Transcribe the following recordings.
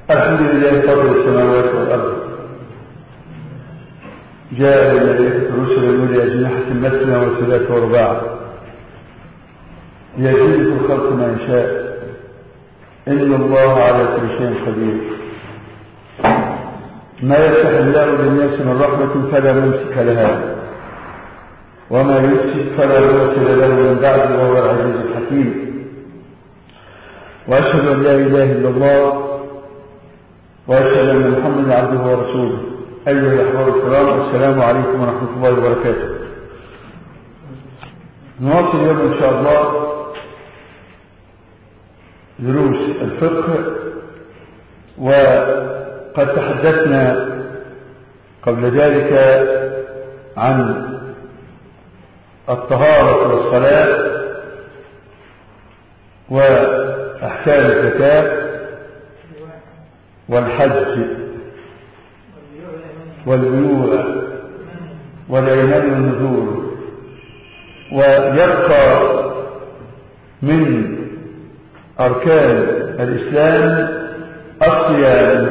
الحمد لله فضل السماوات والأرض جاء بالملائكة رسلا أولي أجنحة مثنى وثلاث ورباع يزيد في الخلق ما يشاء إن الله على كل شيء قدير ما يفتح الله للناس من رحمة فلا ممسك لها وما يمسك فلا مرسل له من بعد وهو العزيز الحكيم وأشهد أن لا إله إلا الله وأشهد أن محمدا عبده ورسوله أيها الأحباب الكرام السلام عليكم ورحمة الله وبركاته نواصل اليوم إن شاء الله دروس الفقه وقد تحدثنا قبل ذلك عن الطهارة والصلاة وأحكام الزكاة والحج والبيوع والأيمان والنذور ويبقى من أركان الإسلام الصيام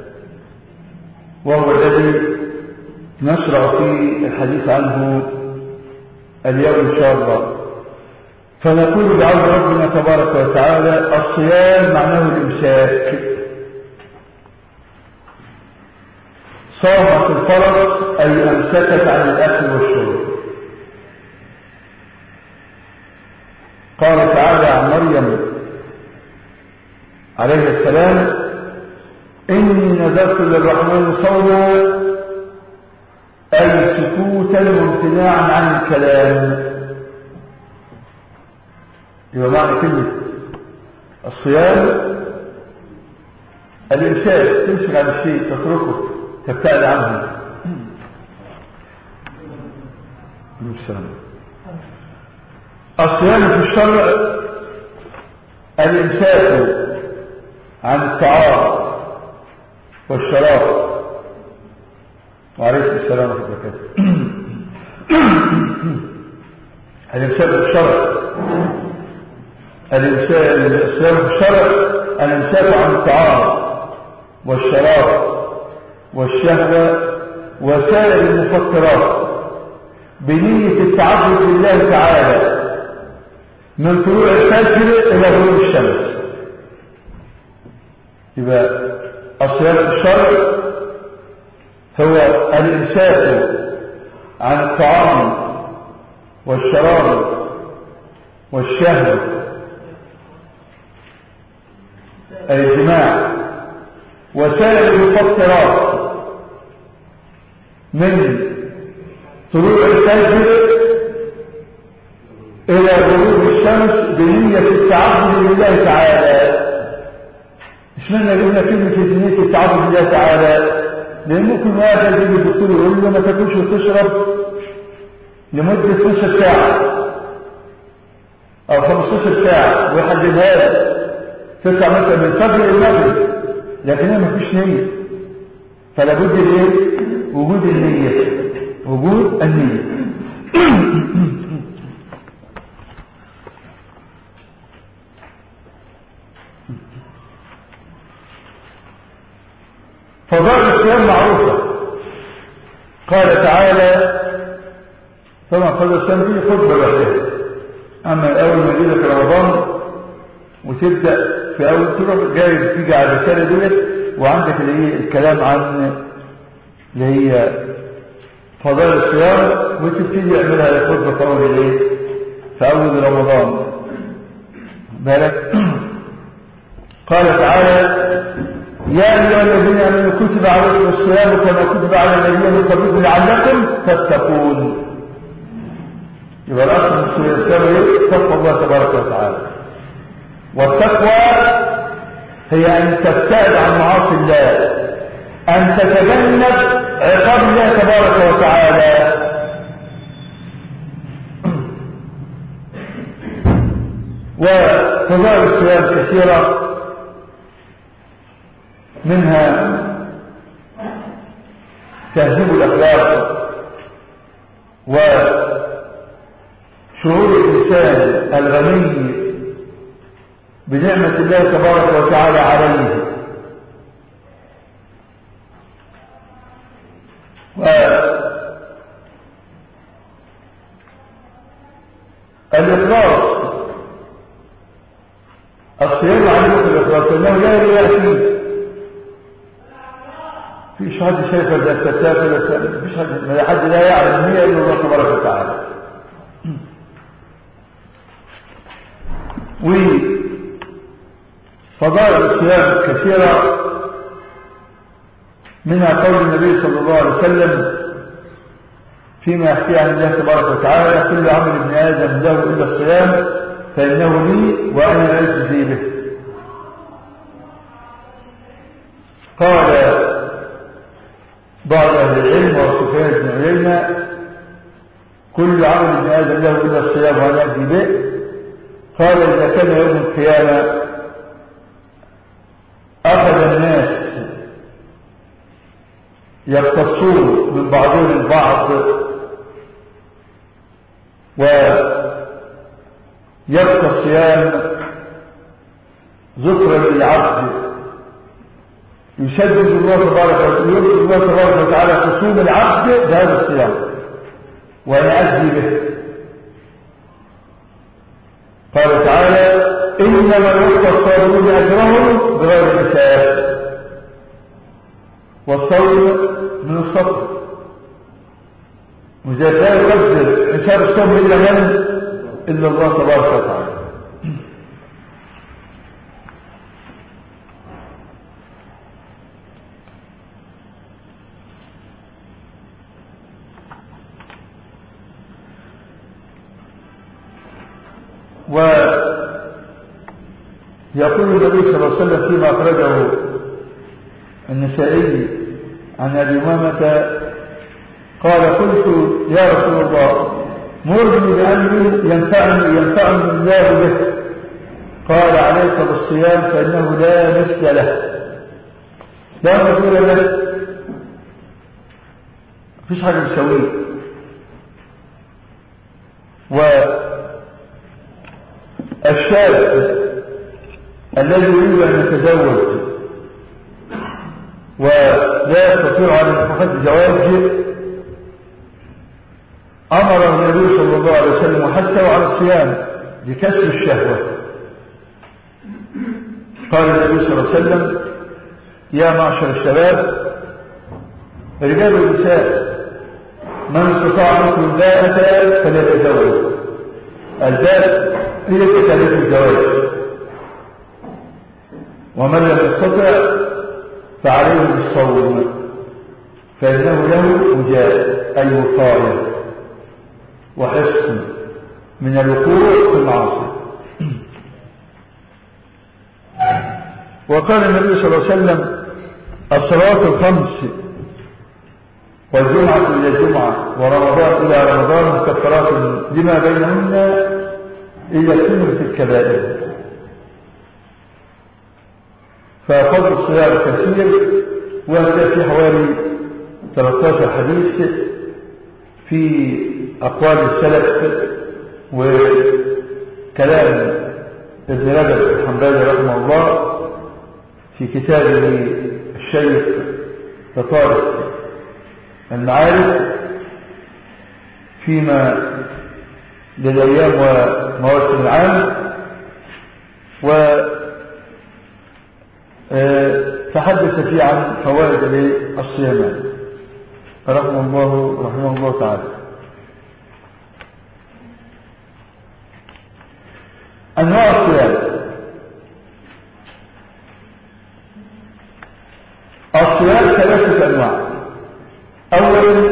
وهو الذي نشرع في الحديث عنه اليوم إن شاء الله فنقول بعون ربنا تبارك وتعالى الصيام معناه الإمساك صامت الفرض أي أمسكت عن الأكل والشرب قال تعالى عن مريم عليه السلام إني نذرت للرحمن صوما أي سكوتا وامتناعا عن الكلام يبقى معنى كلمة الصيام الإمساك تمسك عن الشيء تتركه تبتعد عنه السلام الصيام في الشرع الإمساك عن الطعام والشراب وعليكم السلام ورحمة الله وبركاته الإمساك في الشرع الإمساك في الشرع الإمساك عن الطعام والشراب والشهوة وسائر المفطرات بنية التعبد لله تعالى من طلوع الفجر إلى غروب الشمس يبقى الصيام الشرع هو الإمساك عن الطعام والشراب والشهوة الجماع وسائر المفطرات من طلوع الفجر إلى غروب الشمس بنية التعبد لله تعالى اشمعنى قلنا كلمة بنية التعبد لله تعالى لأن ممكن واحد يجي الدكتور يقول له ما تاكلش وتشرب لمدة 12 ساعة أو 15 ساعة ويحددها لك تطلع مثلا من الفجر إلى المغرب لكنها ما فيش نية فلا بد الايه وجود النية وجود النية فضائل الصيام معروفة قال تعالى طبعا فضل الصيام دي خطبة لوحدها أما أول ما يجي في رمضان وتبدأ في أول تروح جاي تيجي على الرسالة ديت وعندك اللي هي الكلام عن اللي هي فضائل الصيام وتبتدي يعملها الخطبة في أول الايه؟ في أول رمضان بالك قال تعالى يا أيها الذين آمنوا كتب عليكم الصيام كما كتب على الذين من قبلكم لعلكم تتقون يبقى الأصل من الصيام ايه؟ تقوى الله تبارك وتعالى والتقوى هي أن تبتعد عن معاصي الله أن تتجنب عقاب الله تبارك وتعالى وفضائل الصيام كثيرة منها تهذيب الأخلاق وشعور الإنسان الغني بنعمة الله تبارك وتعالى عليه الإخلاص الصيام عليك الإخلاص لأنه لا رياء فيه فيش حد شايف ده الستات ولا فيش حد ما حد لا يعلم هي إلا الله تبارك وتعالى وفضائل الصيام كثيرة منها قول النبي صلى الله عليه وسلم فيما يحكي عن الله تبارك وتعالى كل عمل ابن آدم له إلا الصيام فإنه لي وأنا أجزي به قال بعض أهل العلم وسفيان بن عيينة كل عمل ابن آدم له إلا الصيام وأنا أجزي به قال إذا كان يوم القيامة أخذ الناس يقتصون من بعضهم البعض ويبقى الصيام ذكرا للعبد يشدد الله تبارك وتعالى الله تبارك وتعالى خصوم العبد بهذا الصيام ويأذي به قال تعالى إنما يوفى الصابرون أجرهم بغير حساب والصوم من الصبر وإذا لا يقدر حساب الصوم إلا من إلا الله تبارك وتعالى ويقول النبي صلى الله عليه وسلم فيما أخرجه النسائي عن أبي أمامة قال قلت يا رسول الله مرني بأمر ينفعني ينفعني الله به قال عليك بالصيام فإنه لا مثل له لا مثل له مفيش حاجة تسويه والشاب الذي يريد أن يتزوج ولا يستطيع أن يتخذ الزواج أمر النبي صلى الله عليه وسلم وحثه على الصيام لكسر الشهوة قال النبي صلى الله عليه وسلم يا معشر الشباب رجال ونساء من استطاع منكم الباءة فليتزوج الباء هي تكاليف الزواج ومن لم يستطع فعليه بالصوم فإنه له وجاء أي وقاية وحصن من الوقوع في المعاصي وقال النبي صلى الله عليه وسلم الصلاة الخمس والجمعة إلى الجمعة ورمضان إلى رمضان مكفرات لما بينهن إلا كلمة الكبائر ففضل الصيام كثير وهذا في حوالي 13 حديث في أقوال السلف وكلام ابن رجب الحنبلي رحمه الله في كتابه الشيخ لطارق المعارف فيما للأيام ومواسم العام و تحدث فيه عن فوائد الصيام رحمه الله رحمه الله تعالى أنواع الصيام الصيام ثلاثة أنواع أولا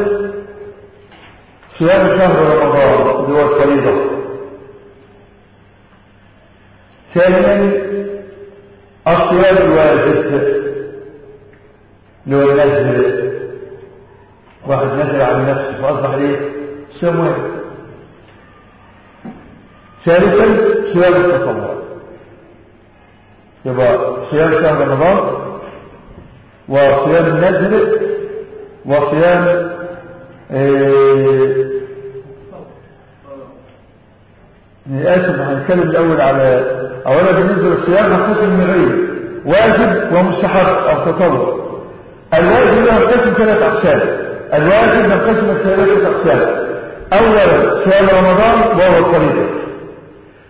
صيام شهر رمضان اللي هو الفريضة ثانيا الصيام الواجب اللي هو النذر واحد نذر عن نفسه فأصبح ايه صيام واجب ثالثا صيام التطوع يبقى صيام شهر رمضان وصيام النذر وصيام إيه آسف هنتكلم الأول على أولا بالنسبة للصيام هنقسم من غير واجب ومستحب أو تطوع الواجب ينقسم ثلاث أقسام الواجب ينقسم ثلاثة أقسام أولا صيام رمضان وهو الفريضة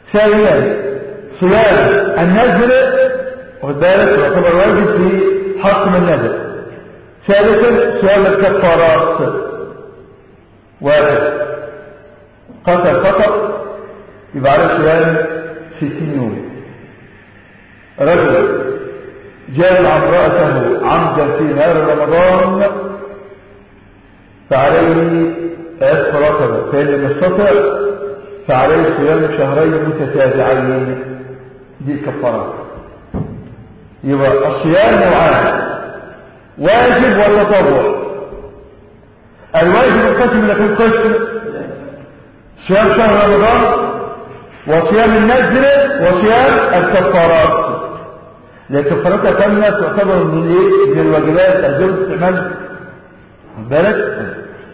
ثانيا صيام النذر واخد بالك يعتبر واجب في حق من النذر ثالثا صيام الكفارات واحد قتل فقط يبقى عليه صيام 60 يوم رجل جامع امرأته عمدا في نهار رمضان فعليه عتق رقبة فإن لم يستطع فعليه صيام شهرين متتابعين دي الكفارات يبقى الصيام نوعان واجب وتطوع الواجب القسم اللي في القسم صيام شهر رمضان وصيام النذر وصيام الكفارات الكفارات كاملة تعتبر من ايه من الواجبات الزوج استعمال بالك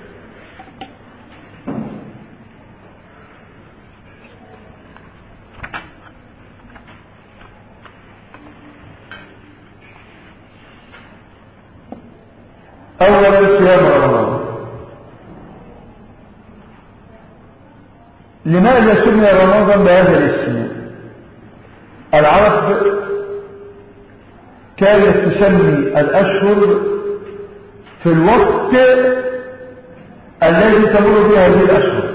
اولا صيام رمضان لماذا سمي رمضان بهذا الاسم العرب كانت تسمي الاشهر في الوقت الذي تمر به هذه الاشهر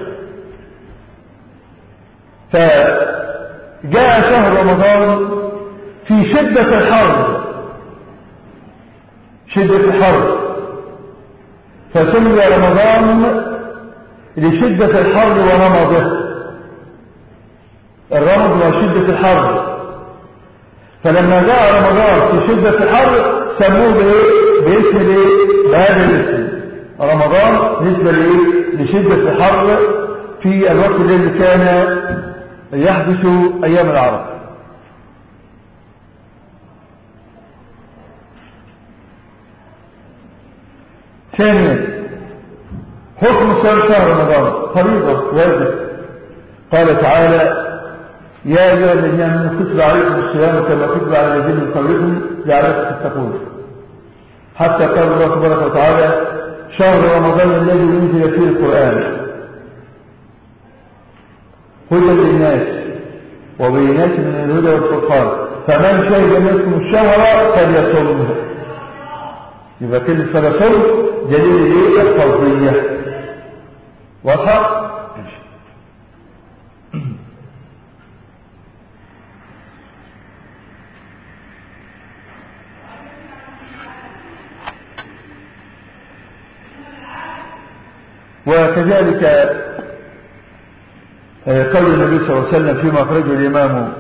فجاء شهر رمضان في شدة الحرب شدة الحرب فسمي رمضان لشدة الحر ورمضه الرمض وشدة الحر فلما جاء رمضان في شدة الحر سموه بايه باسم ايه بهذا الاسم رمضان نسبة لايه لشدة الحر في الوقت الذي كان يحدث ايام العرب ثانيا حكم صيام شهر رمضان فريضة واجب قال تعالى يا أيها الذين آمنوا كتب عليكم الصيام كما كتب على الذين من قبلكم لعلكم تتقون حتى قال الله تبارك وتعالى شهر رمضان الذي أنزل فيه القرآن هدى للناس وبينات من الهدى والفرقان فمن شهد منكم الشهر فليصومه يبقى كلمة فليصوم دليل ايه الفرضية واضحة وكذلك قول النبي صلى الله عليه وسلم فيما أخرجه الإمام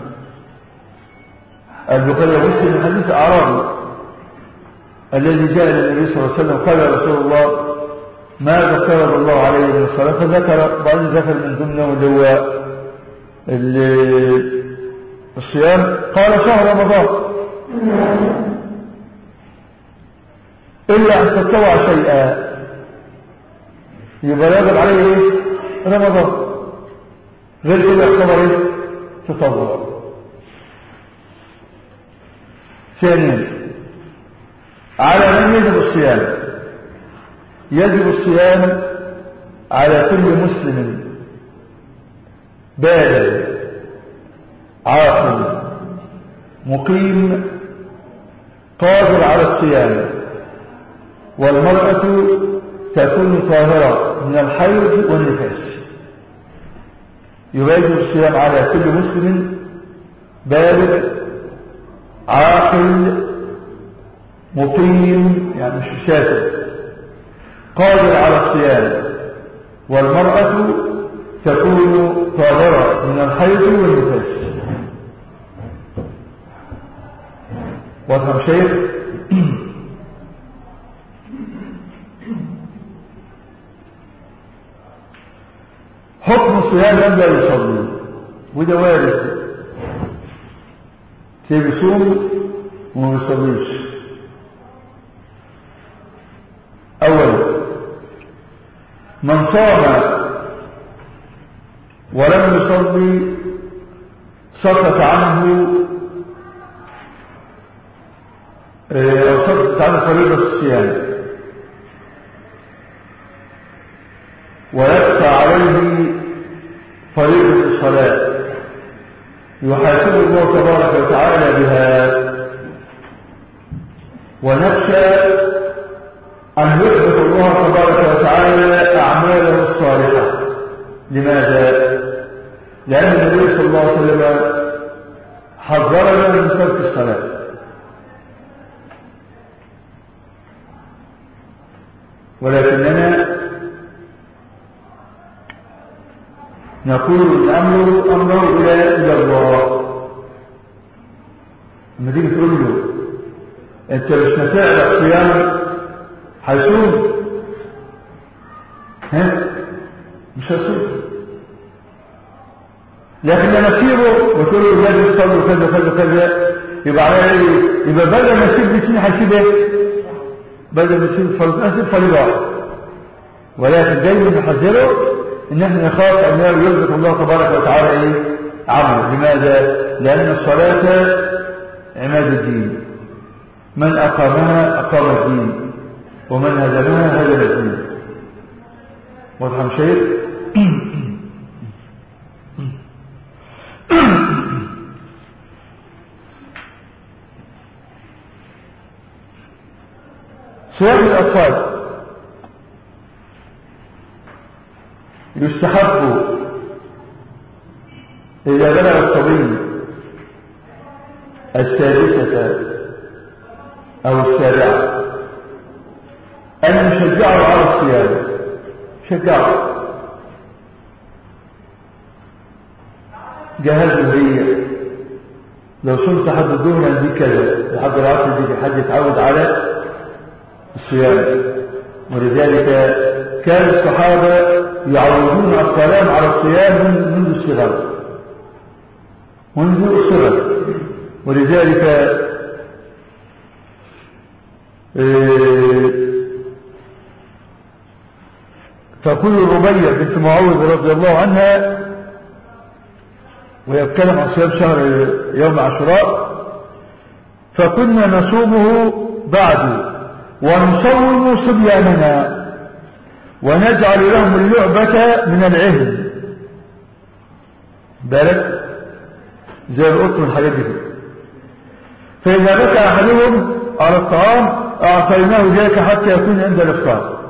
البخاري ومسلم من حديث أعرابي الذي جاء إلى النبي صلى الله عليه وسلم قال يا رسول الله ماذا افترض الله عليه من الصلاة فذكر بعض ذكر من ضمنه اللي هو الصيام قال شهر رمضان إلا أن تتوع شيئا يبقى يجب عليه إيه؟ رمضان غير كده يعتبر إيه؟ تطوع ثانيا على من يجب الصيام يجب الصيام على كل مسلم بالغ عاقل مقيم قادر على الصيام والمرأة تكون طاهرة من الحيض والنفاس يجب الصيام على كل مسلم بالغ عاقل مقيم يعني مش سافر قادر على الصيام والمرأة تكون طاهرة من الحيض والنفاس واضح شيخ حكم صيام من لا يصلي وده وارد تلاقيه بيصوم وما بيصليش اولا من صام ولم يصلي سقط عنه او سقطت عنه فريضه الصيام ويبقى عليه فريضه الصلاه يحاسب الله تبارك وتعالى بها ونخشى أن يحبط الله تبارك وتعالى أعماله الصالحة لماذا؟ لأن النبي صلى الله عليه وسلم حذرنا من ترك الصلاة ولكننا نقول الأمر أمر إلى إلى الله لما تيجي تقول له أنت مش نافع الصيام هيصوم ها مش هيصوم لكن لما تسيبه وتقول له لازم تصلي وكذا وكذا وكذا يبقى على ايه؟ يبقى بدل ما يسيب الاثنين هيسيب ايه؟ بدل ما يسيب فرض اسيب فريضه واحده ولكن دايما نحذره ان احنا نخاف ان يرزق الله تبارك وتعالى ايه؟ عمله لماذا؟ لان الصلاه عماد الدين من اقامها اقام الدين ومن هدمها هدم الدين واضح شيء صيام الأطفال يستحب إذا بلغ الصبي السادسة أو السابعة أن نشجعه على الصيام شجعه جهزه هي لو صمت حد الظهر دي كذا لحد العصر دي حد يتعود على الصيام ولذلك كان الصحابة يعودون الكلام على الصيام منذ الصغر منذ الصغر ولذلك تقول الربيع بنت معوذ رضي الله عنها ويتكلم عن صيام شهر يوم عاشوراء فكنا نصومه بعد ونصوم صبياننا ونجعل لهم اللعبة من العهن بالك زي القط والحاجات دي فإذا بكى أحدهم على الطعام أعطيناه ذلك حتى يكون عند الإفطار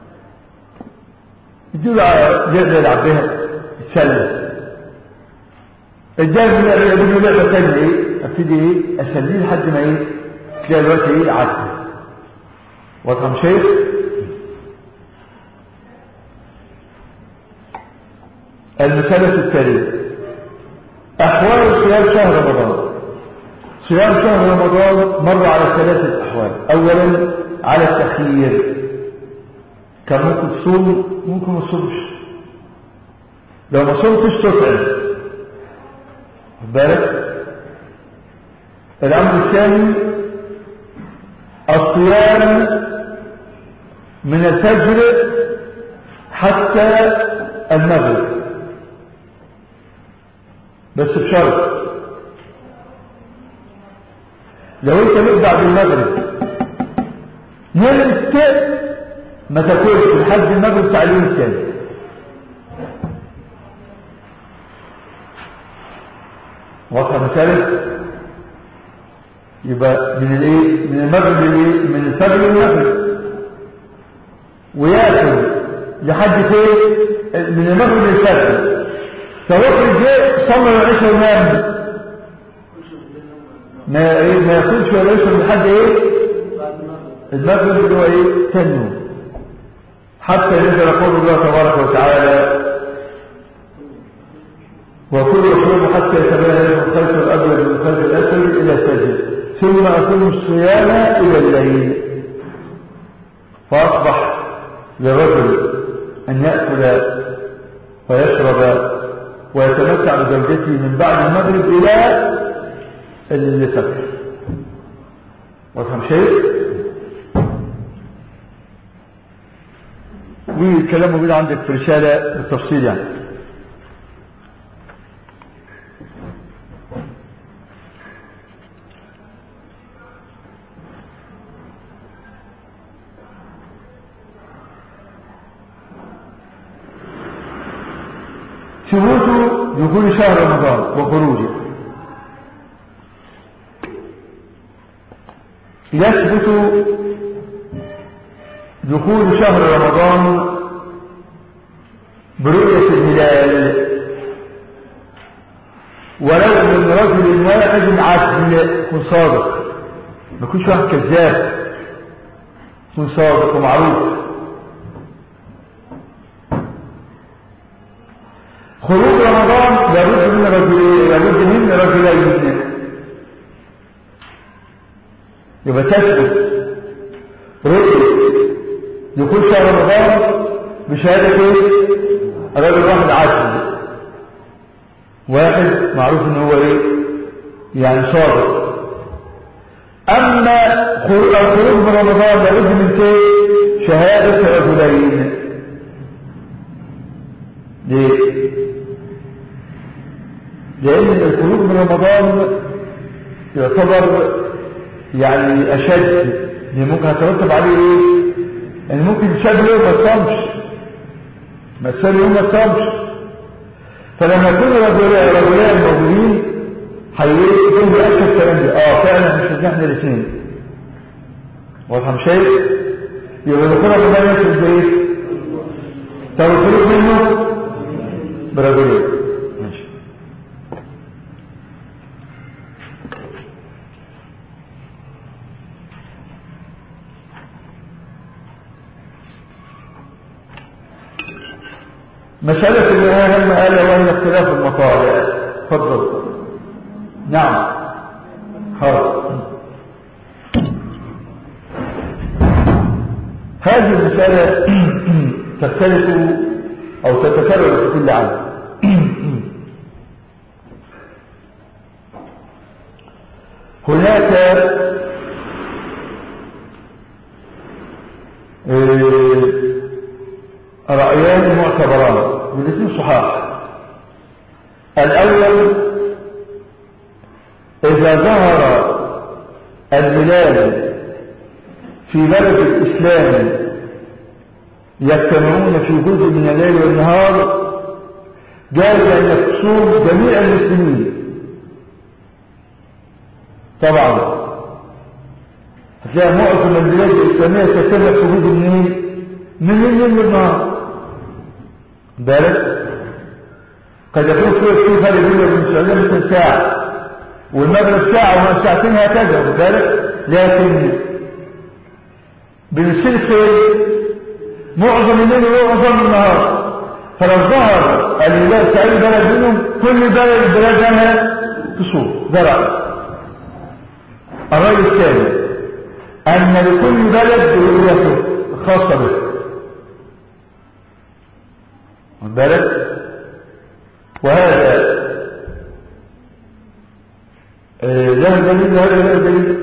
يديله زي يلعب بها يتسلى الجانب يقول له لعبة تانية ايه ابتدي ايه اسليه لحد ما ايه تلاقي الوقت ايه عدى واضح شيخ المسألة التالية أحوال صيام شهر رمضان صيام شهر رمضان مر على ثلاثة أحوال أولا على التخيير كان ممكن تصوم ممكن ما تصومش لو ما صمتش تطعم بالك الأمر الثاني الصيام من الفجر حتى المغرب بس بشرط لو انت نمت بعد المغرب نمت ما تاكلش لحد المغرب بتاع اليوم الثاني واضحه مساله يبقى من الايه من المغرب للايه من الفجر للمغرب وياكل لحد فين من المغرب للفجر فوقت جه صلى العشاء ونام ما ايه ما ياكلش ولا يشرب لحد ايه المغرب اللي هو ايه ثاني يوم حتى نزل قول الله تبارك وتعالى وكل يشرب حتى يتبين لكم الخيط الابيض من الخيط الاسود الى سجد ثم أقيم الصيام إلى الليل فأصبح للرجل أن يأكل ويشرب ويتمتع بزوجته من بعد المغرب إلى الفجر وفهم شيء والكلام موجود عندك في رسالة بالتفصيل يعني شروط دخول شهر رمضان وخروجه يثبت دخول شهر رمضان برؤية الهلال ولو من رجل واحد عدل يكون صادق ما يكونش واحد كذاب يكون صادق ومعروف خروج رمضان لابد من رجلين لابد من رجلين يبقى تثبت رؤية دخول شهر رمضان بشهادة ايه؟ رجل واحد عدل واحد معروف ان هو ايه يعني صادق اما الخروج من رمضان لابد من ايه شهادة رجلين ليه لان الخروج من رمضان يعتبر يعني اشد لان ممكن هترتب عليه ايه ان ممكن تشاب يوم ما تصمش ما تسال يوم ما تصمش فلما يكون رجلان رجلان موجودين هيقول لي اكد الكلام ده اه فعلا مش احنا الاثنين واضحه مش شايف يبقى دخول رمضان يفرق بايه طب الخروج منه برجلين ماشي مسألة الإمام قال وهي اختلاف المطالع تفضل نعم حرب هذه المسألة تختلف أو تتكرر في كل عام هناك رأيان معتبران والاثنين صحاح الأول إذا ظهر الهلال في بلد الإسلام يجتمعون في جزء من الليل والنهار جاز أن يقصون جميع المسلمين طبعا هتلاقي معظم البلاد الإسلامية تتبع في جزء منين؟ من الليل والنهار بالك قد يكون في في فرق بين السعودية مثل ساعة والمغرب ساعة وساعتين هكذا بالك لكن بنصير معظم الليل ومعظم النهار فلو ظهر الهلال في اي بلد منهم كل بلد البلاد لها تصوم ده رأي الرأي الثاني أن لكل بلد رؤيته خاصة به واخد بالك وهذا له دليل وهذا له دليل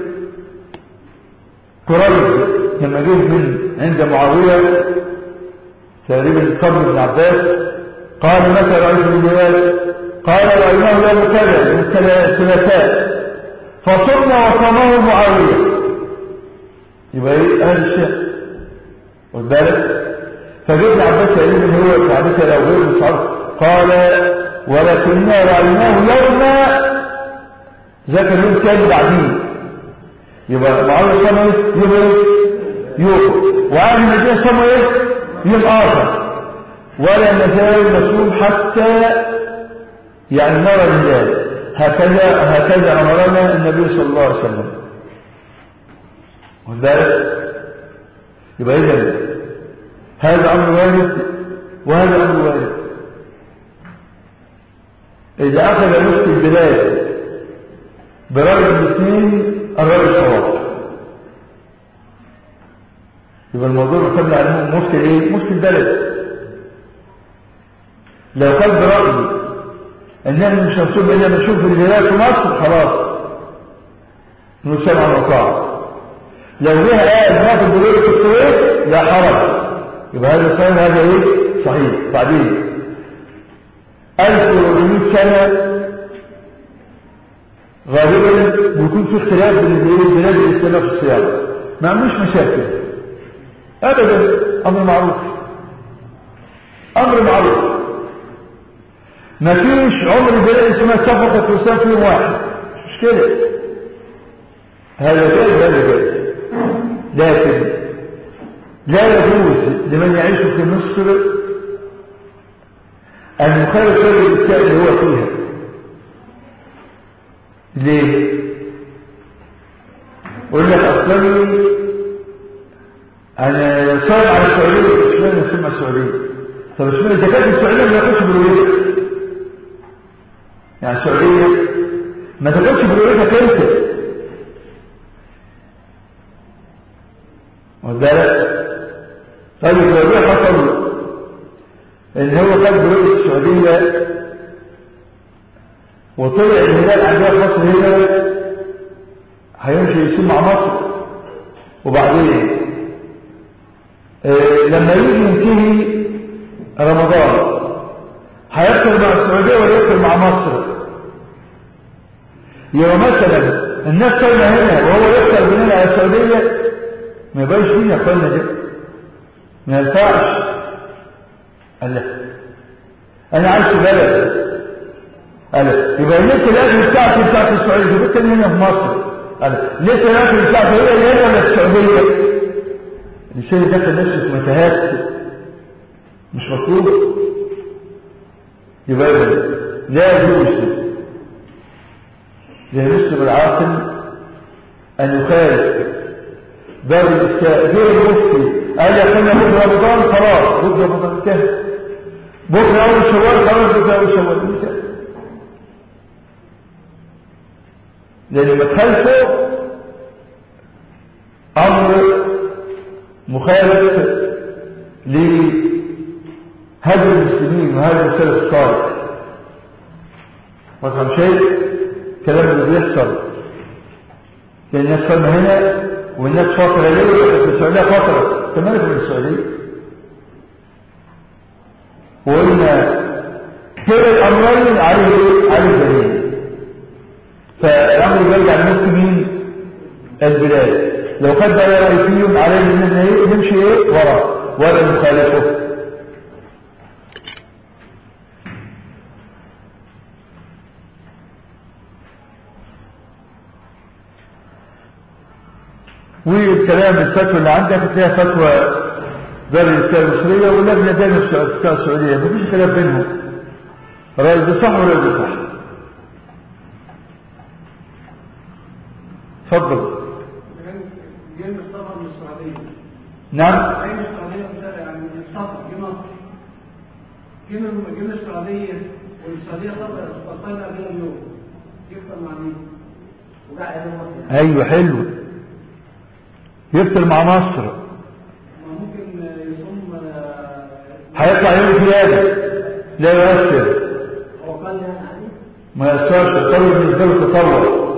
قريب لما جه من عند معاوية تقريبا القرن بن عباس قال متى رأيت الهلال قال رأيناه يوم كذا من الثلاثاء فصرنا وصمه معاوية يبقى ايه هذا الشيء واخد بالك فجد عباس تقريبا هو تعبتها لو غير مصعب قال ولكننا رأيناه يوم ذاك اليوم كان بعدين يبقى معاوية صمه يوم ايه يوم وعن النبي صمه ايه يوم آخر ولا نزال نصوم حتى يعني نرى الهلال هكذا هكذا أمرنا النبي صلى الله عليه وسلم وذلك يبقى إذن هذا أمر وارد وهذا أمر وارد إذا أخذ مفتي البلاد برأي الاثنين الرأي صواب يبقى الموضوع قبل عنه مفتي ايه مفتي البلد لو كان برأيي ان احنا مش هنصوم الا نشوف الهلال في مصر خلاص نقول سمعا وطاعة لو جه قال ناخد برؤية الكويت لا حرج يبقى هذا صحيح هذا ايه صحيح بعدين 1400 سنة غالبا بيكون في اختلاف بين البلاد الاسلاميه في الصيام ما عندوش مشاكل ابدا امر معروف امر معروف ما فيش عمر البلاد الاسلاميه اتفقت وسام في يوم واحد مش مشكله هذا جاي هذا جاي لكن لا يجوز لمن يعيش في مصر أن يخالف هذه الإسلام اللي هو فيها ليه؟ يقول لك أصلي أنا صار على السعودية إشمعنى نسمى السعودية طب إشمعنى إذا كانت السعودية ما ياخدش بالولاية يعني السعودية ما تاخدش بالولايتك أنت واخد بالك طيب لو جه حصل ان هو خد بلوك السعودية وطلع الهلال عندها في مصر هنا هيمشي يسيب مع مصر وبعدين آه لما يجي ينتهي رمضان هيفطر مع السعودية ولا يفطر مع مصر يبقى مثلا الناس صايمه هنا وهو يفطر من هنا على السعودية ما يبقاش فينا قلنا ده ما ينفعش قال لا انا عايش في بلد قال لا يبقى لسه الاكل بتاعتي بتاعت السعوديه جبت هنا في مصر قال لا لسه الاكل بتاعتي هي اللي هنا ولا السعوديه الشيء ده كان نفسه في متاهات مش مطلوب يبقى لا يجوز للمسلم العاقل ان يخالف باب الإفتاء غير المفتي قال يا اخوانا بكره رمضان خلاص بكره رمضان انتهى بكره اول شوال خلاص بكره اول شوال انتهى لان لما تخالفه امر مخالف لهدي المسلمين وهدي السلف الصالح وفهم شيء كلام اللي بيحصل لان الناس كانوا هنا والناس فترة ليه في السعودية فترة تمالك من السعودية وقلنا كلا الأمرين عليه عليه دليل فالأمر يرجع لمفتي مين البلاد لو خد بقى رأي فيهم عليه ان نمشي ايه وراه ولا نخالفه والكلام الفتوى اللي عندك تلاقيها فتوى دار الإفتاء المصرية واللجنة دائما الإفتاء السعودية مفيش خلاف بينهم رأي ده صح ولا ده صح اتفضل جيم السفر من السعودية نعم جيم السعودية مش- يعني من السفر جه مصر جيم جيم السعودية والسعودية سفر استقبلنا قبل يوم يفطر مع مين؟ وقاعد هنا مصر ايوه حلو يفطر مع مصر ما ممكن يصوم آه، هيطلع يوم زيادة لا يؤثر هو قال لي انا عليه ما يأثرش التطور بالنسبة له تطور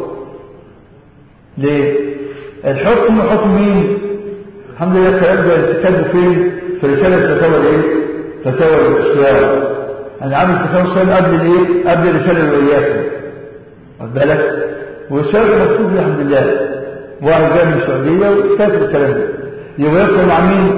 ليه؟ الحكم حكم مين؟ الحمد لله الكلام ده كتبه فين؟ في رسالة فتاوى الايه؟ فتاوى الإسلام أنا عامل فتاوى الإسلام قبل الايه؟ قبل الرسالة اللي وياكم واخد بالك؟ والرسالة مكتوب الحمد لله واحد جاي من السعودية وكاتب الكلام ده يبقى يدخل مع مين؟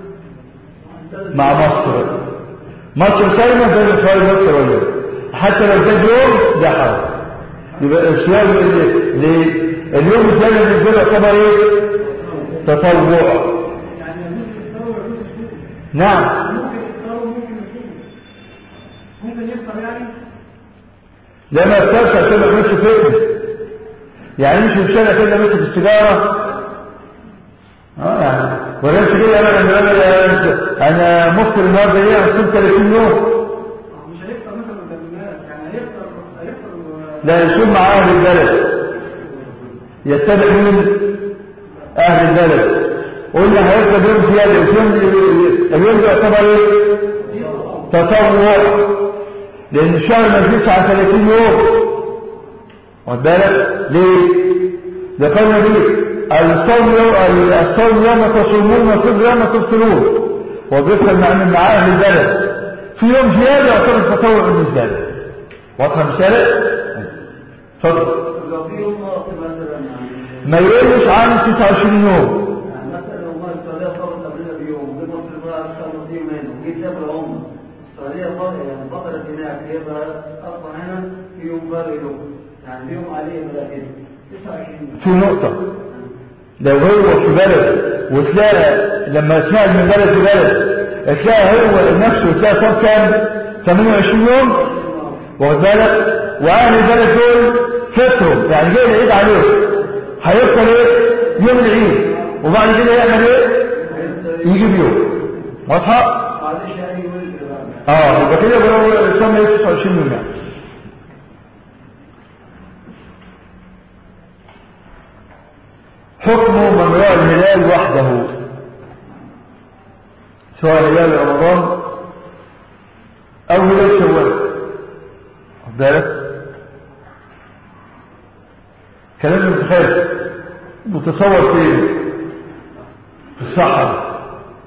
مع مصر مصر سايمة بين إسرائيل ومصر ولا حتى لو زاد يوم ده حرام يبقى الصيام اللي اللي- اليوم الثاني بالنسبة له يعتبر ايه؟ تطوع يعني ممكن يفطروا ويعملوا يصوموا نعم ممكن يفطروا وممكن يصوموا ممكن يفطر يعني لا ما يفترش عشان ما يعملش فتنة يعني مش في الشارع كده ماسك السيجارة اه يعني ولا مش كده انا انا انا انا مفطر النهارده ايه هصوم 30 يوم مش هيفطر مثلا قدام الناس يعني هيفطر هيفطر و- لا يصوم مع اهل البلد يتبع مين اهل البلد قلنا هيفضل يوم زياده اليوم اليوم ده يعتبر ايه تطوع لان الشهر ما يزيدش عن 30 يوم واخد بالك ليه ده قال النبي الصوم يوم الصوم يوم تصومون والفطر يوم تفطرون هو بيفطر مع من مع اهل البلد في يوم زياده يعتبر تطوع بالنسبه له واضحه المساله اتفضل لو في يوم ناقص مثلا يعني ما يقلش عن 29 يوم يعني مثلا لو ما السعودية صارت قبلنا بيوم وجيت مصر بقى صارت في يومين وجيت سافر عمرة السعودية فضل يعني فضلت هناك يبقى أصلا هنا في يوم فرق له يعني اليوم عليه بلا كده 29 في نقطة لو هو في بلد وتلاقى لما اتنقل من بلد لبلد تلاقى هو نفسه تلاقى صار كام 28 يوم واخد بالك واهل البلد دول فطروا يعني جاي العيد عليهم هيفطر ايه يوم العيد وبعد كده يعمل ايه يجيب يوم واضحه معلش يعني يقول بقى. اه يبقى كده بقى يسمى 29 يوم يعني حكم من رأى الهلال وحده سواء هلال رمضان أو هلال شوال واخد بالك كلام متخيل متصور فين في الصحراء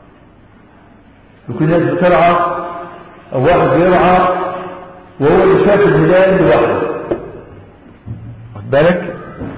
يكون ناس بترعى أو واحد بيرعى وهو اللي شاف الهلال لوحده واخد بالك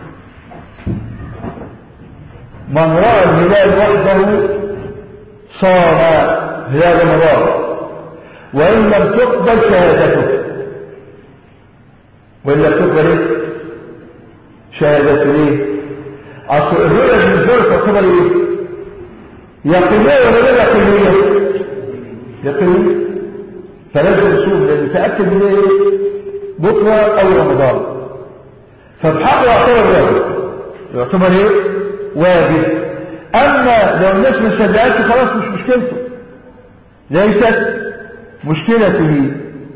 من رأى الهلال وحده صام هلال رمضان وإن لم تقبل شهادته وإن لم تقبل إيه؟ شهادته ليه؟ أصل الرؤية بالنسبة له تعتبر إيه؟ يقينية ولا غير يقينية؟ يقينية فلازم يصوم لأن يتأكد من إيه؟ بكرة أو رمضان فبحقه يعتبر واجب يعتبر إيه؟ واجب أما لو الناس ما صدقتش خلاص مش مشكلته ليست مشكلته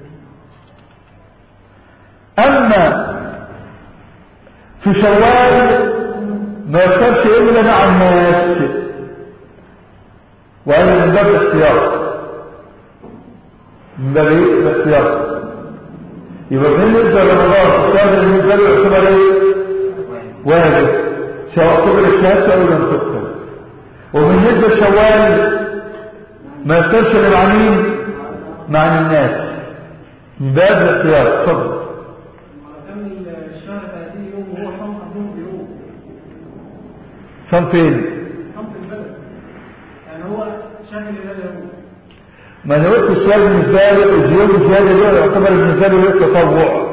أما في شوال ما يفكرش إلا مع الناس وهذا من باب الاختيار من باب إيه؟ الاختيار يبقى بالنسبة لرمضان الصلاة بالنسبة له يعتبر إيه؟ واجب سواء قبل الشهادة أو لم تقبل وبالنسبة لشوال ما يفكرش إلا مع مين؟ مع الناس من باب الاختيار اتفضل كمل الشهر 30 يوم وهو صام قبلهم بيوم صام فين؟ صام في البلد يعني هو شهر الهلال يوم ما انا قلت السؤال بالنسبه له اليوم الزياده ده يعتبر بالنسبه له إيه؟ تطوع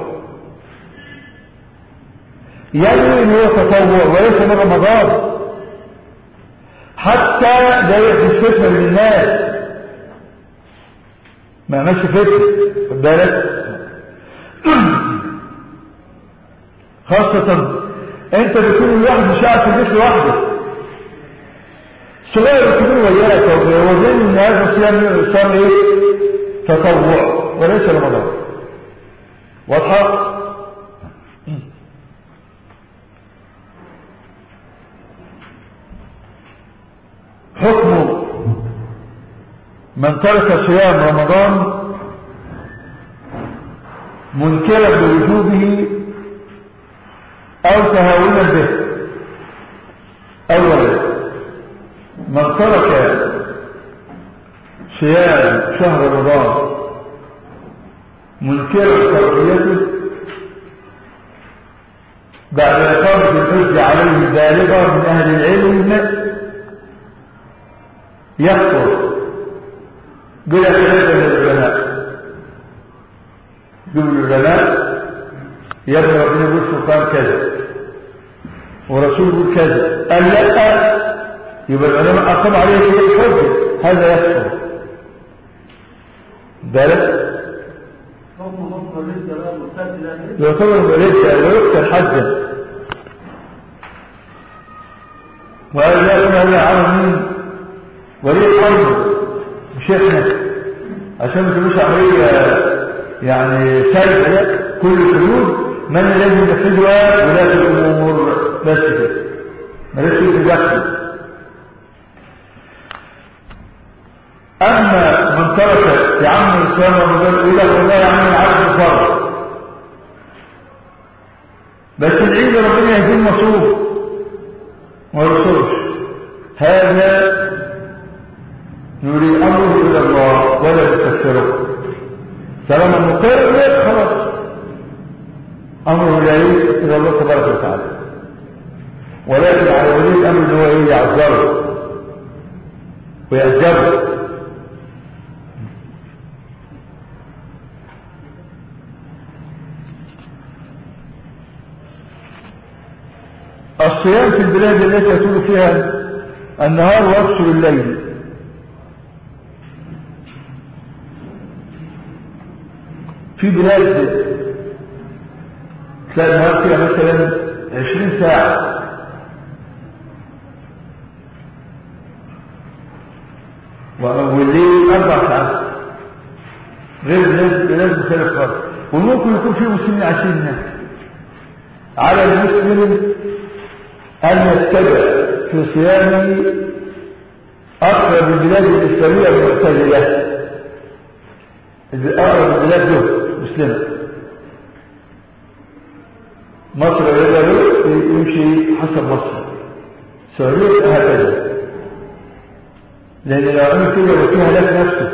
يعني ان هو تطوع وليس من رمضان حتى لا يحدث فتنه من الناس ما عملش فتنه خد بالك خاصة انت بتكون الواحد مش قاعد في البيت لوحده صغير الكبير وياك وزين ان هذا الصيام صار ايه تطوع وليس رمضان واضحه حكم من ترك صيام رمضان منكرا بوجوبه او تهاونا به اولا من ترك صيام شهر رمضان منكرا تركيته بعد إقامة الحج عليه بالغة من أهل العلم يكفر بلا خلاف من العلماء دول العلماء يبني ربنا يقول سلطان كذا ورسول يقول كذا قال لا يبقى العلماء أقام عليه شيء الحج هذا يكفر بالك حكم حكم الرزق بقى مرتد لا يعتبر ليس ويقتل حدا وقال لا يكون هذا عمل مين ولي الامر مش احنا عشان ما تبقاش عمليه يعني سلبه لا كل حدود من الذي ينفذها ولاة الامور بس كده ماليش في الوقت اما من ترك يعمل الصيام رمضان يقول لك والله يعمل عبد الفرض بس العيد ربنا يهديه مصروف ما يرسلش هذا يريد امره الى الله ولا يستكثره طالما مقر خلاص امره لا الى الله تبارك وتعالى ولكن على ولي الامر ان هو ايه يعذره ويأجره الصيام في البلاد التي يطول فيها النهار ويقصر الليل في بلاد تلاقي النهار فيها مثلا 20 ساعة والليل أربع ساعات غير بلاد بلاد مختلف خالص وممكن يكون في مسلمين عايشين هناك على المسلم أن يتبع في صيامه أقرب البلاد الإسلامية المعتزلة أقرب البلاد دول مسلمة مصر ولا يمشي حسب مصر السعودية هكذا لأن لو عمل كده يبقى فيها هلاك نفسه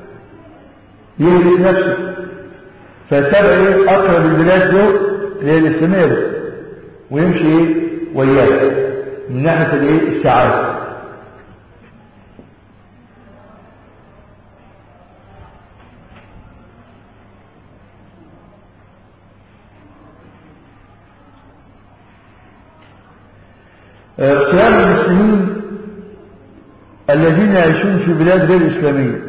يهلك نفسه فيتبع أقرب البلاد دول اللي هي الإسلامية ويمشي وياه من ناحية الايه السعادة صيام المسلمين الذين يعيشون في بلاد غير إسلامية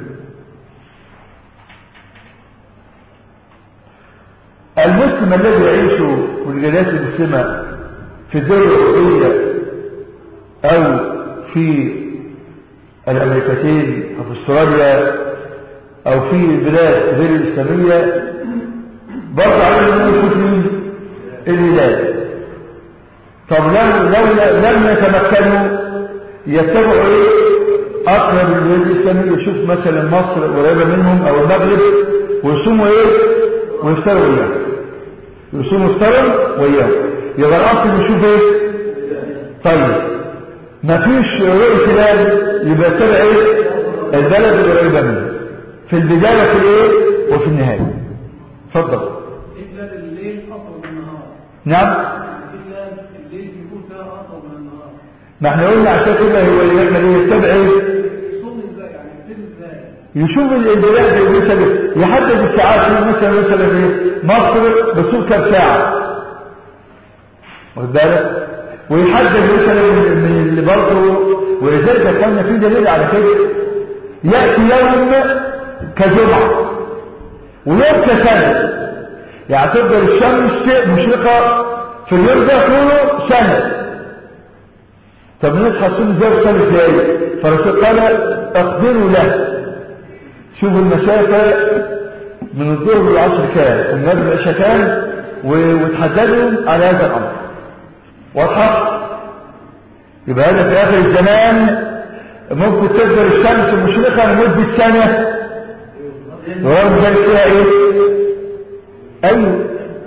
المسلم الذي يعيش في الجاليات المسلمة في الدول الأوروبية أو في الأمريكتين أو في استراليا أو في البلاد غير الإسلامية برضه عليهم أن يكون الهلال طب لو لو لم يتمكنوا يتبعوا ايه اقرب البلاد الاسلاميه يشوف مثلا مصر قريبه منهم او المغرب ويصوموا ايه ويفطروا وياهم يصوموا يفطروا وياهم يبقى الاصل يشوف ايه طيب مفيش رؤيه هلال يبقى تبع ايه البلد القريبه منه في البدايه في الايه وفي النهايه اتفضل إلا الليل أطول من النهار نعم إلا الليل بيكون فيها أطول من النهار ما احنا قلنا عشان كده هو يعمل ايه يتبع ايه صوم ازاي يعني يبتدي ازاي يشوف البلاد اللي مثلا يحدد الساعات يقول مثلا مثلا ايه مصر بتصوم كام ساعه واخد بالك ويحدد مثلا من من اللي برضه ولذلك يا اخوانا في دليل على كده ياتي يوم كجمعه ويوم كسنه يعني تفضل الشمس مشرقه في اليوم ده طوله سنه طب نصحى الصوم ازاي وصل ازاي فالرسول قال اقدروا له شوفوا المسافة من الظهر للعصر كام والمغرب العشاء كام و- وتحددوا على هذا الامر واضحة يبقى هذا في اخر الزمان ممكن تفضل الشمس مشرقة لمدة سنة ورغم ذلك فيها ايه ايوه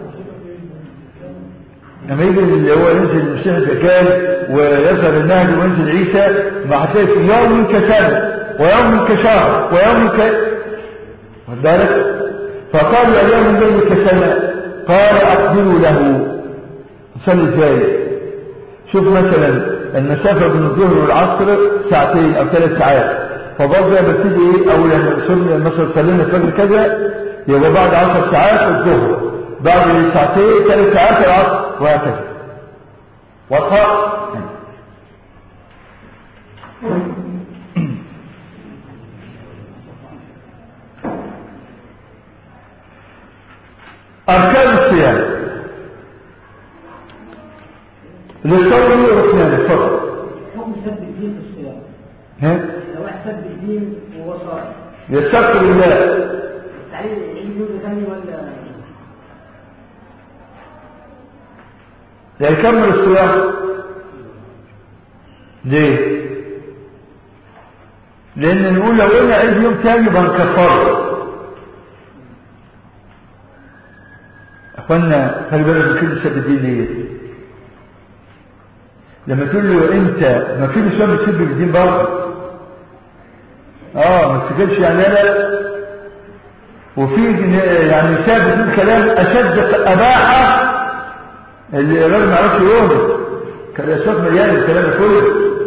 لما يجي اللي هو ينزل المسيح الدجال ويظهر النهج وينزل عيسى ما هتلاقي في يوم كسنة ويوم كشهر ويوم ك واخد بالك فقال اليوم الليل كسنة قال أقدروا له نصلي ازاي شوف مثلا المسافة بين الظهر والعصر ساعتين أو ثلاث ساعات فبرضه لما تيجي ايه أو لما صلنا مثلا صلينا الفجر كذا يبقى بعد عشر ساعات الظهر بعد ساعتين ثلاث ساعات العصر وهكذا واضحة أركان الصيام للصوم ركنان الفرق حكم سب الدين في الصيام ها لو واحد سب الدين وهو صائم يستغفر الله التعليل يجي جزء ثاني ولا يكمل الصيام ليه لان نقول لو قلنا عيد يوم تاني يبقى نكفره اخوانا خلي بالك من كل سبب الدين ايه لما تقول له انت ما في نسوان بتسب في الدين برضه اه ما تفتكرش يعني انا وفي يعني ساب بتقول كلام اشد اباحه اللي الراجل ما عرفش يقول كان الاسواق مليان الكلام ده كله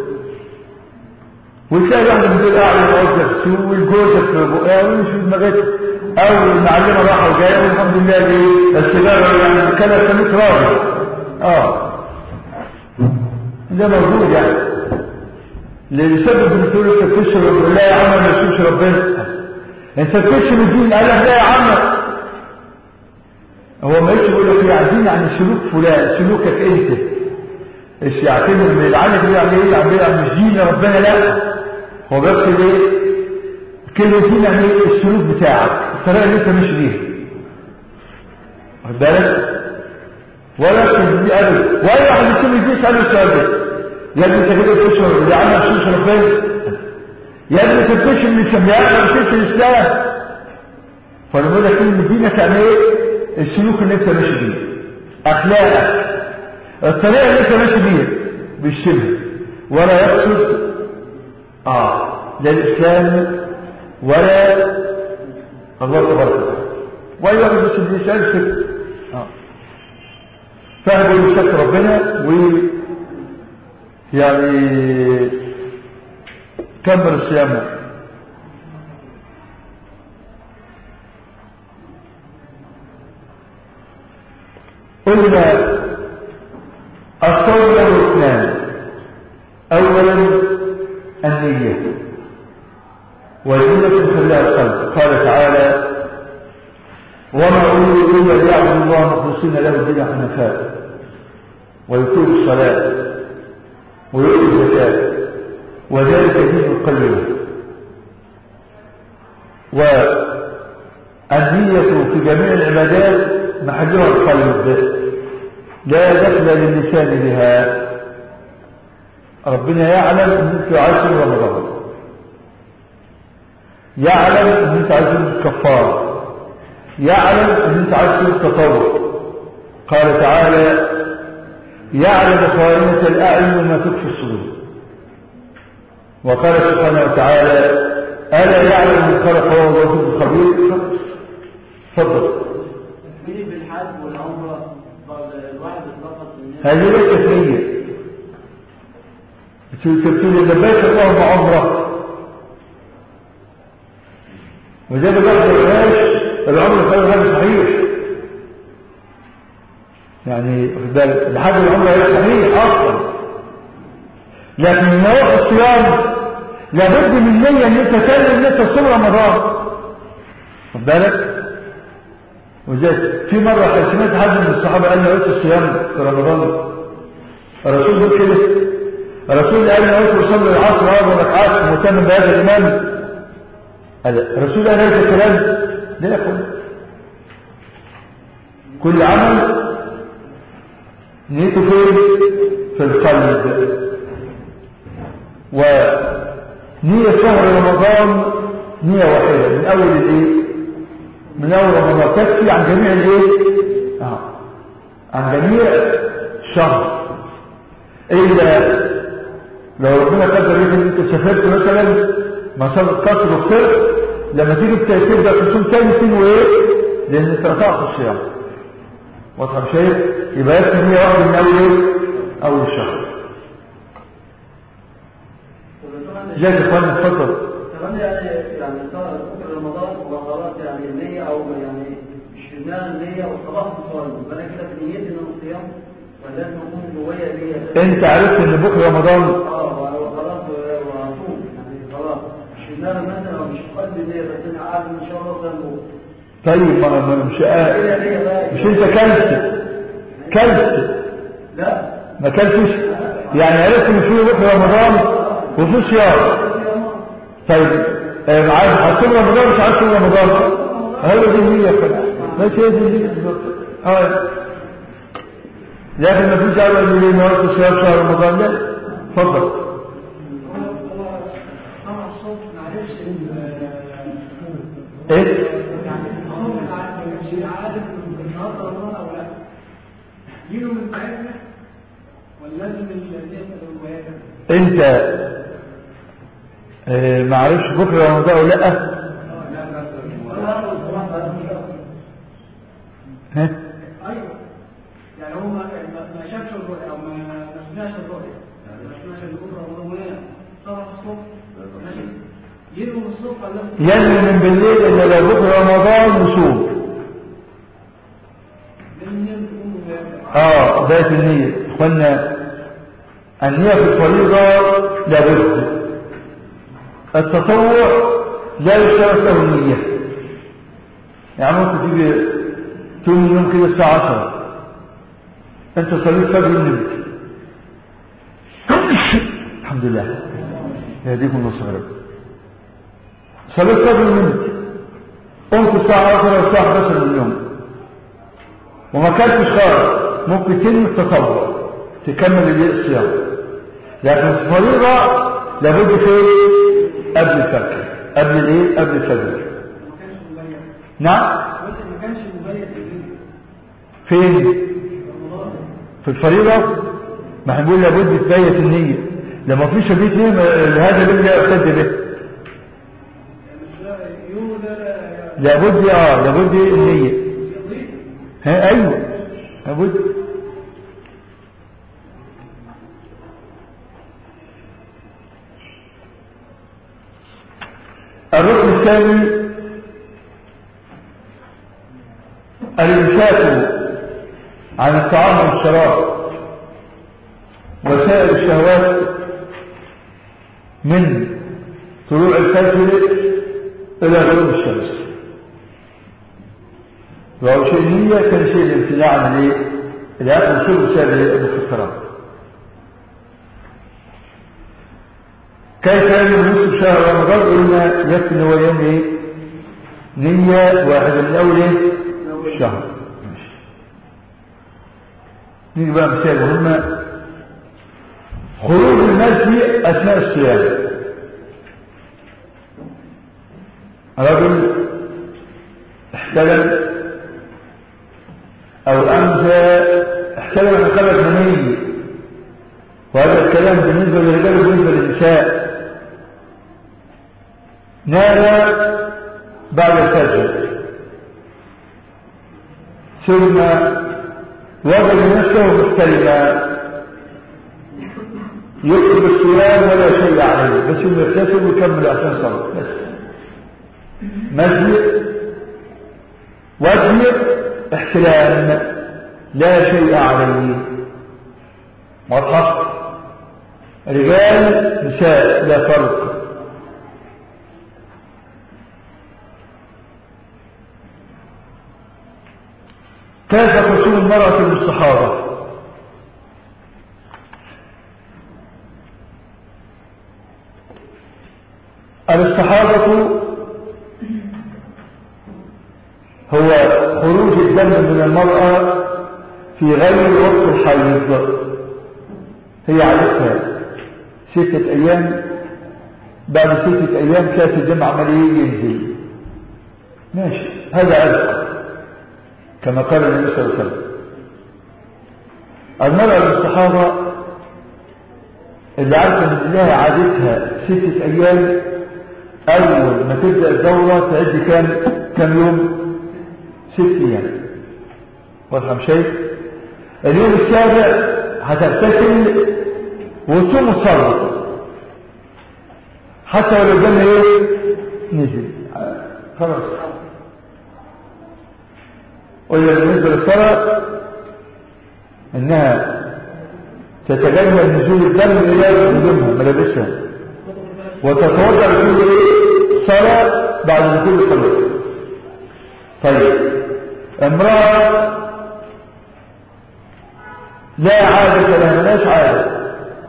وتلاقي واحده من دول قاعده يقعد في السوق والجوزه في بقها ومش في دماغتها او المعلمه راحه وجايه والحمد لله دي السيجاره يعني كان سميت راجل اه ده موجود يعني اللي يسبب ان تقول انت بتشرب لا يا عم ما تشربش ربنا انت بتشرب الدين قال لك لا يا عم هو ما يقول لك عايزين يعني سلوك فلان سلوكك انت ايش يعتبر ان العالم دي يعني ايه يعني إيه؟ مش دين ربنا لا هو بس ايه كلمه دين يعني ايه السلوك بتاعك الطريقه اللي انت ماشي بيها واخد بالك ولا تجدي ابدا ولا واحد يكون يجي يساله السؤال ده يا ابني انت كده بتشرب يا عم مش تشرب فين يا ابني انت بتشرب من الشميات مش تشرب الاسلام فلما يقول لك كلمه دينك يعني ايه السلوك اللي انت ماشي بيه اخلاقك الطريقه اللي انت ماشي بيها بالشبه ولا يقصد اه لا الاسلام ولا الله تبارك وتعالى ولا يقصد بس بيسال كده اه فهو يشك ربنا و يعني كمل الصيام قلنا الصوم له اثنان اولا النية والنية تخليها القلب قال تعالى وما أريد إلا ليعبد الله مخلصين له الدين حنفاء ويقيم الصلاة ويؤتي الزكاة وذلك دين القيم والنية في جميع العبادات محلها القلب لا دخل للسان بها ربنا يعلم ان انت عايز رمضان يعلم ان انت عايز الكفاره يعلم ان انت عايز التطوع قال تعالى يعلم خائنة الأعين وما تكفي الصدور وقال سبحانه وتعالى ألا يعلم من خلق وهو اللطيف الخبير تفضل تكميلي بالحج والعمرة الواحد اتفقد من هذه ليست نية تبتدي لبيك اللهم عمرة وده بجد الغاش العمر خير هذا صحيح يعني واخد بالك لحد العمر غير صحيح اصلا لكن من نواحي الصيام لابد من نية ان انت تعلم ان انت تصوم رمضان واخد بالك وزي في مرة سمعت حد من الصحابة قال نويت الصيام في رمضان الرسول بيقول كده الرسول قال نويت اصلي العصر اربع ركعات مهتم بهذا الامام الرسول قال هذا الكلام لا يقول كل عمل نيته فين في القلب ونية شهر رمضان نية واحدة من أول الإيه من أول رمضان تكفي عن جميع الإيه آه. عن جميع الشهر إلا لو ربنا قدر لك إن أنت سافرت مثلا ما شاء الله قصر وخسرت لما تيجي تبدأ تصوم تاني تنوي إيه لأن أنت قطعت الصيام واضح شيء يبقى يكفي نية واحدة من أول إيه أول الشهر جاي يا اخوان اتفضل كمان يعني يعني صار بكره رمضان وخلاص يعني النية او يعني مش في دماغ النية وصباح الصوم فانا كده في نيتي ان انا صيام ولازم اكون جوايا نية انت عرفت ان بكره رمضان اه وخلاص وهصوم يعني خلاص مش في دماغي مثلا او مش في قلبي نية بس انا عارف ان شاء الله صيام بكره طيب ما ما- مش هي نية بقى مش انت كلت كلت لا ما كلتش يعني عرفت ان في بكره رمضان وفي صيام طيب آه، عايز هتصوم رمضان مش عايز تصوم رمضان هو دي النية كده ماشي هي دي النية بالظبط اه لكن ما فيش دعوه ان ليه نوصل صيام شهر رمضان لا اتفضل هو هو طبعا الصوت معلش ايه يعني الصوت مش عارف النهارده رمضان او لا يجيله من ساعتها ولا لازم النية تبقى جوايا انت آه، ما عرفش بكره رمضان ولا لا ها ايوه يعني هو ما ما- ما شافش الرؤيا او ما ما سمعش الرؤيا يعني ما سمعش ان بكره رمضان وهي صبح الصبح ماشي ينوم الصبح ولا ينوي من بالليل ان لو بكره رمضان نصوم من يوم تقوم اه ذات النية اخوانا النية في الفريضة لابد التطوع لا يشترط له النية يعني ممكن تيجي تقوم من اليوم كده الساعة 10 انت صليت فجر ونمت الحمد لله يهديكم الله صغيرا صليت فجر ونمت قمت الساعة 10 أو الساعة 11 من اليوم وما كانتش خالص ممكن تنمي التطوع تكمل الصيام لكن الفريضة لابد في قبل الفجر قبل الايه قبل الفجر ما كانش مبين نعم قلت ما كانش مبين الدين فين رمضان في الفريضة ما احنا بنقول لابد تبيت النية لما في شبيت نية ما- هذا الذي لا يعتد به يعني مش ده يوم ده لا- لابد اه لابد النية يضيق ها ايوه لابد الركن الثاني الإمساك عن الطعام والشراب وسائر الشهوات من طلوع الفجر إلى غروب الشمس وهو شيء نية كان شيء الامتناع عن الايه؟ الأكل والشرب بسبب المفطرات كيف يعمل نصف شهر رمضان قلنا يكفي ان هو ينوي نية واحدة من أول ايه؟ الشهر ماشي. نيجي بقى مثال مهمة خروج المسجد أثناء الصيام رجل احتلم أو أمسى احتلم أن خلق مني وهذا الكلام بالنسبة للرجال وبالنسبة للنساء نام بعد الفجر ثم وجد نفسه محتلما يكتب الصيام ولا شيء عليه بس يوم يغتسل ويكمل عشان صلاة بس مسجد وجه احتلام لا شيء عليه واضحة رجال نساء لا فرق كيف تصوم المرأة المستحاضة الاستحاضة هو خروج الدم من المرأة في غير وقت الحيض هي عادتها ستة أيام بعد ستة أيام كانت الدم عمال ينزل ماشي هذا عرق كما قال النبي صلى الله عليه وسلم المرأة المستحاضة اللي عارفة ان لها عادتها ستة أيام أول ما تبدأ الدورة تعد كام كام يوم ست أيام واضحة مش شايف اليوم السابع هتغتسل وتصوم الصلاة حتى ولو الدم ايه نزل آه، خلاص قلنا بالنسبة للصلاة انها تتجنب نزول الدم الى هدومها ملابسها وتتوضا لكل ايه صلاة بعد دخول الصلاة طيب امرأة لا عادة لها ملاش عادة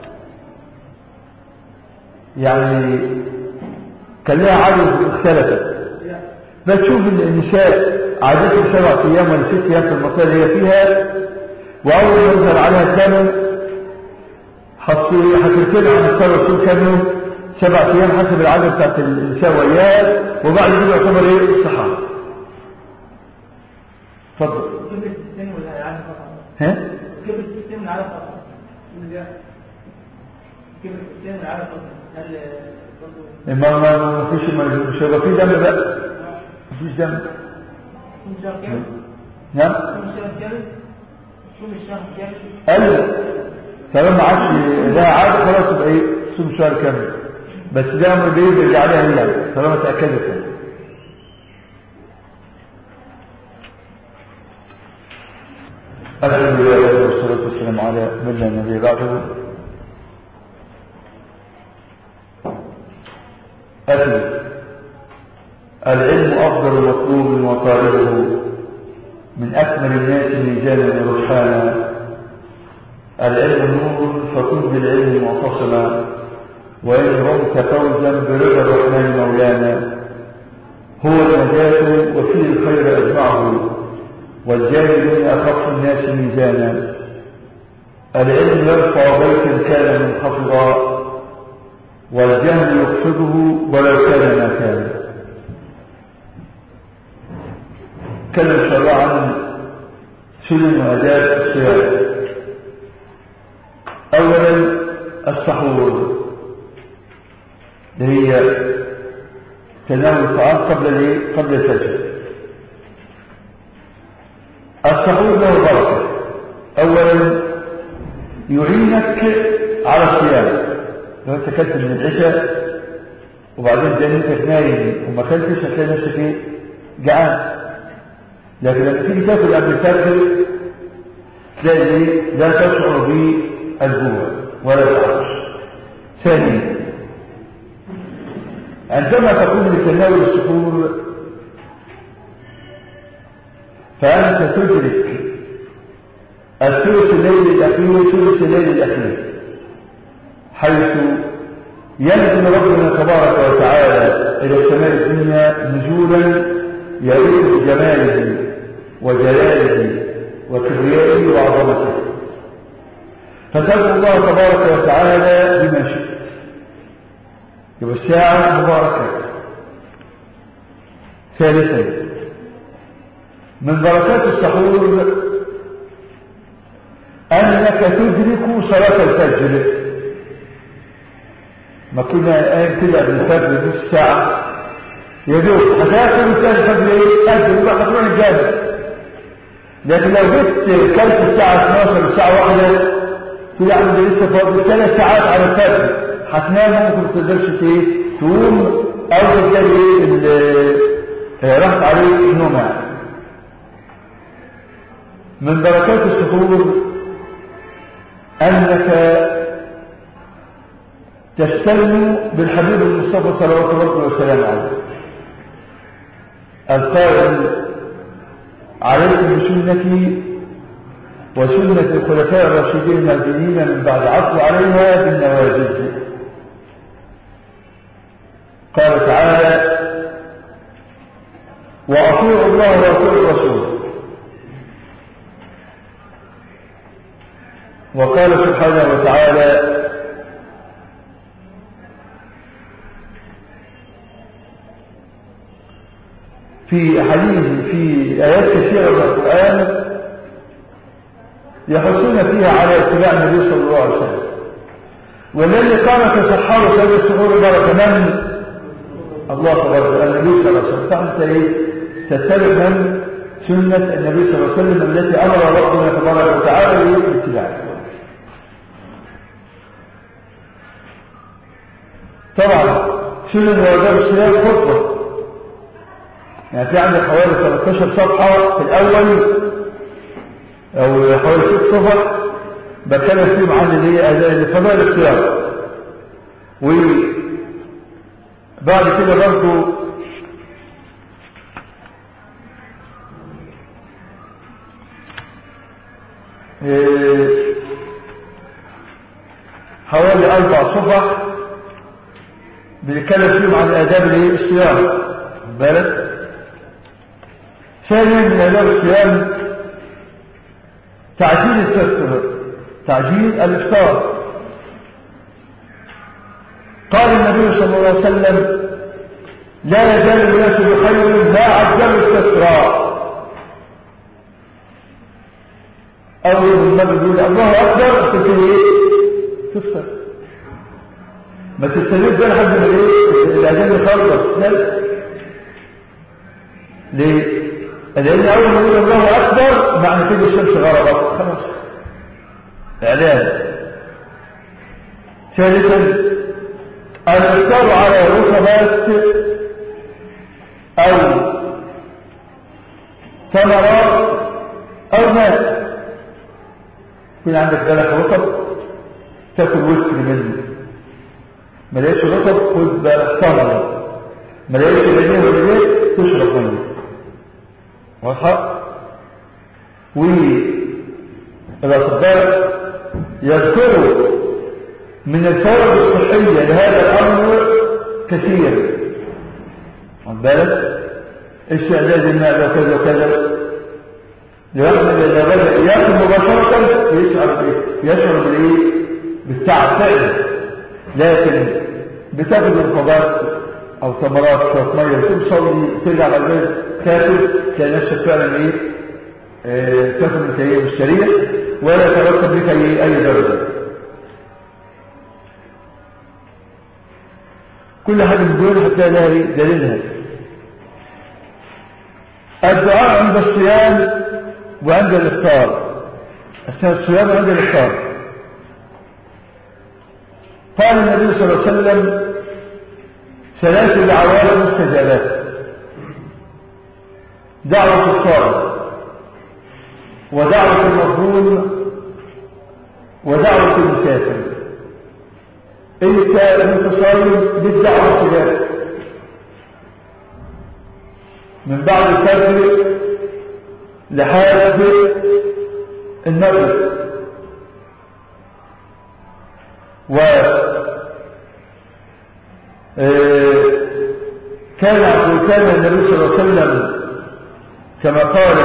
يعني كان لها عادة اختلفت بتشوف ان النساء عادتهم سبع ايام ولا ست ايام في المنطقة اللي هي فيها واول ما يظهر عليها الدم هترتلع عن الصلاة والصوم كام يوم سبع ايام حسب العادة بتاعت النساء واياه وبعد كده يعتبر ايه الصحابة اتفضل كيف السيستم ولا العالم فقط ها كيف السيستم والعالم فقط من ده كيف السيستم والعالم فقط هل برضه ما ما ما فيش ما مش هيبقى في دم بقى مفيش دم كل شهر كامل نعم كل شهر كامل كل الشهر كامل ايوه طالما ما عادش لها عاده خلاص يبقى ايه صوم شهر كامل بس ده امر جاي بيرجع عليها هي طالما تاكدت يعني. الحمد لله والصلاه والسلام على من لا نبي بعده أكل العلم أفضل مطلوب وطالبه من أكمل الناس ميزانا ورجحانا العلم نور فكن بالعلم معتصما وإن رمت فوزا برضا الرحمن مولانا هو النجاة وفيه الخير أجمعه والجاهلون أخف الناس ميزانا العلم يرفع بيتا كان منخفضا والجهل يقصده ولو كان ما كان كلم إن شاء الله عن سنن وأداب الصيام أولا السحور اللي هي تناول الطعام قبل الايه قبل الفجر السحور له بركه اولا يعينك على الصيام لو انت كلت من العشاء وبعدين جنيتك نايم وما كلتش هتلاقي نفسك ايه جعان لكن لما تيجي تاكل قبل الفجر تلاقي ايه لا تشعر بالجوع ولا العطش ثانيا عندما تقوم لتناول السحور فأنت تدرك الثلث الليل الأخير ثلث الليل الأخير حيث ينزل ربنا تبارك وتعالى إلى السماء الدنيا نزولا يليق بجماله وجلاله وكبريائه وعظمته فتدعو الله تبارك وتعالى بما شئت يبقى الساعة مباركة ثالثا من بركات السحور أنك تدرك صلاة الفجر ما كنا الآن كده قبل الفجر نص ساعة يا دوب هتاكل وتلاقي الفجر ايه؟ أجل بقى هتروح الجامع لكن لو جيت كلت الساعة 12 الساعة 1 تقول يا عم ده لسه فاضل ثلاث ساعات على الفجر هتنام ممكن ما تقدرش ايه تقوم او تلاقي اللي راحت عليك النوم يعني من بركات السحور انك تستلم بالحبيب المصطفى صلوات الله وسلامه عليه القائل عليكم بسنتي وسنة الخلفاء الراشدين المهديين من بعد عطوا عليها بالنواجذ قال تعالى وأطيعوا الله وأطيعوا الرسول وقال سبحانه وتعالى في حديث في آيات كثيرة من القرآن يحثون فيها على اتباع النبي صلى الله عليه وسلم والذي قام تسحروا في هذه السحور بركة من الله تبارك وتعالى النبي صلى الله عليه وسلم فأنت ايه تتبع من سنة النبي صلى الله عليه وسلم التي أمر ربنا تبارك وتعالى باتباعها طبعا سنن وآداب الصيام خطوة يعني في عندك حوالي 13 صفحة في الأول أو حوالي ست صفح بتكلم فيهم عن اللي هي فضائل الصيام وبعد كده برضه حوالي أربع صفح بنتكلم فيهم عن آداب الصيام بالك ثانيا من آداب الصيام تعجيل الفطر تعجيل الافطار قال النبي صلى الله عليه وسلم لا يزال الناس بخير ما عجلوا الاستسراء اول ما بيقول الله اكبر تبتدي ايه تفطر ما تستنيش بقى لحد ما ايه الاذان يخلص لا ليه لان اول ما يقول الله اكبر معنى كده الشمس غربت خلاص اعلان ثالثا الافطار على رطبات او ثمرات او ماء يكون عندك بلح رطب تاكل وسط منه ما لقيتش رطب خد بلح ثمره ما لقيتش بينيه وبين تشرب ميه واضحه والاطباء يذكروا من الفوائد الصحيه لهذا الامر كثير واخد بالك استعداد الماء وكذا وكذا لأنه إذا بدأ يأكل مباشرة يشعر بإيه؟ يشعر بالإيه؟ بالتعب فعلا لكن بتاخد الخضار أو ثمرات شوية مية وتوصل ترجع على البيت تاكل تلاقي نفسك فعلا إيه؟ آه، تاكل نتائج الشريع ولا يترتب لك أي أي درجة كل حاجة من دول هتلاقي لها إيه؟ دليلها الدعاء عند الصيام وعند الإفطار أثناء الصيام وعند الإفطار قال النبي صلى الله عليه وسلم ثلاث دعوات مستجابات دعوة الصائم ودعوة المظلوم ودعوة المسافر انت انت صايم بالدعوة مستجابة من بعد الفجر لحد المغرب و كان كان النبي صلى الله عليه وسلم كما قال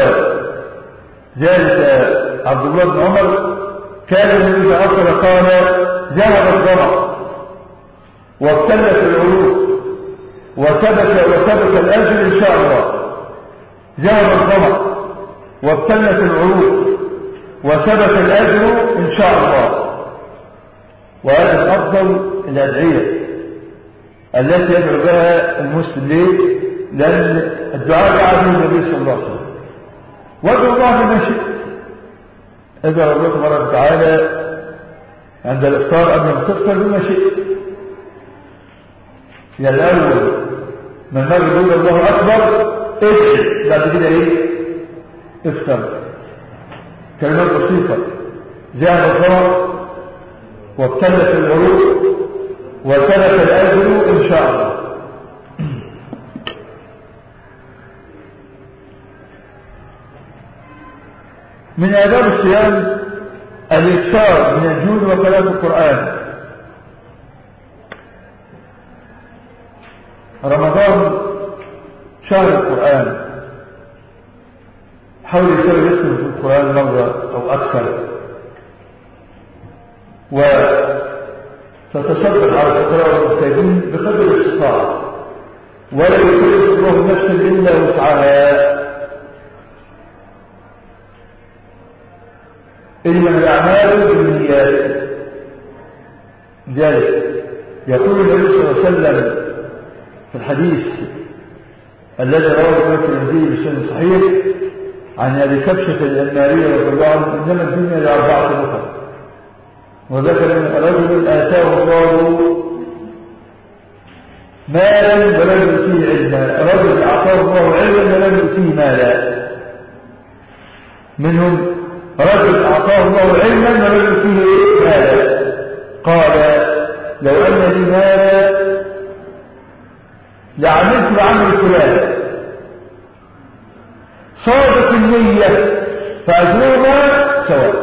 ذلك عبد الله بن عمر كان النبي صلى الله عليه وسلم قال ذهب الظمأ وابتلت العروق وثبت وثبت الاجر ان شاء الله ذهب الظمأ وابتلت العروق وثبت الأجر إن شاء الله وهذا الأفضل الأدعية التي يدعو بها المسلم ليه؟ لأن الدعاء دعا به النبي صلى الله عليه وسلم وادعو الله بما شئت ادعو الله تبارك وتعالى عند الافطار قبل ما تفطر بما شئت يا الأول من المغرب يقول الله أكبر ادعي بعد كده ايه افطر كلمات بسيطة ذهب الضرر وابتلت العروق وثبت الأجر إن شاء الله من آداب الصيام الإكثار من الجود وقراءة القرآن رمضان شهر القرآن حاول يسوي اسمه في القرآن مرة أو أكثر وتتصدق على الفقراء والمحتاجين بقدر الاستطاعة ولا يكلف الله نفسا إلا وسعها إنما الأعمال بالنيات ذلك يقول النبي صلى الله عليه وسلم في الحديث الذي رواه ابن الترمذي بسنة صحيح عن ابي كبشه الانماريه رضي الله عنه انما الدنيا لاربعه نفر وذكر ان رجل اتاه الله مالا ولم يؤتيه علما رجل اعطاه الله علما ولم يؤتيه مالا منهم رجل اعطاه الله علما ولم يؤتيه مالا قال لو ان لي مالا لعملت بعمل فلان صادق النية فأجرهما سواء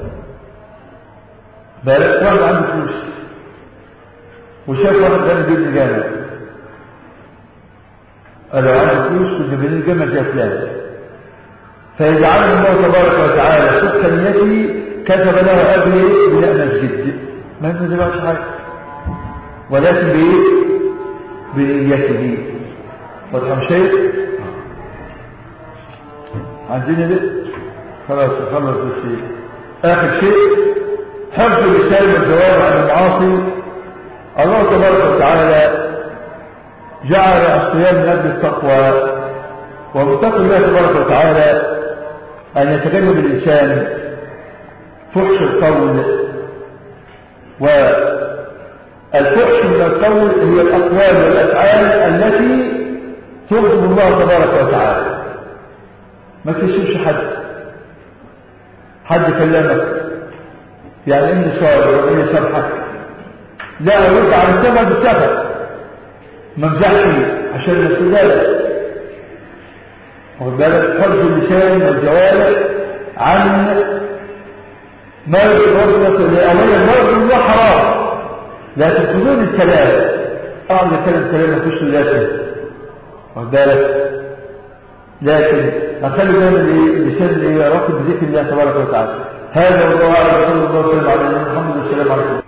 بالك واحد عنده فلوس وشاف واحد ثاني بيبني جامع قال لو عنده فلوس كنت بني جامع زي فلان فيجعله الله تبارك وتعالى صدق نيته كتب له أجر بناء مسجد ما ينزلش حاجة ولكن بإيه؟ بنيته واضح شيء عندنا ده خلاص خلص الشيء آخر شيء حفظ اللسان والجواب عن المعاصي الله تبارك وتعالى جعل الصيام من أجل التقوى ومتقي الله تبارك وتعالى أن يتجنب الإنسان فحش القول والفحش من القول هي الأقوال والأفعال التي تغضب الله تبارك وتعالى ما تشوفش حد حد كلمك يعني اني صار واني سامحك لا ارد على السبب بالسبب ما امزحش عشان الاستدلال واخد بالك حفظ اللسان والجوارح عن مرض الوسط لأولا مرض الله حرام لكن حدود الكلام طبعا نتكلم كلام ما فيش لازم واخد بالك لكن أخلي دايما اللسان اللي يراقب بذكر الله تبارك وتعالى هذا والله أعلم صلى الله عليه وسلم على محمد والسلام عليكم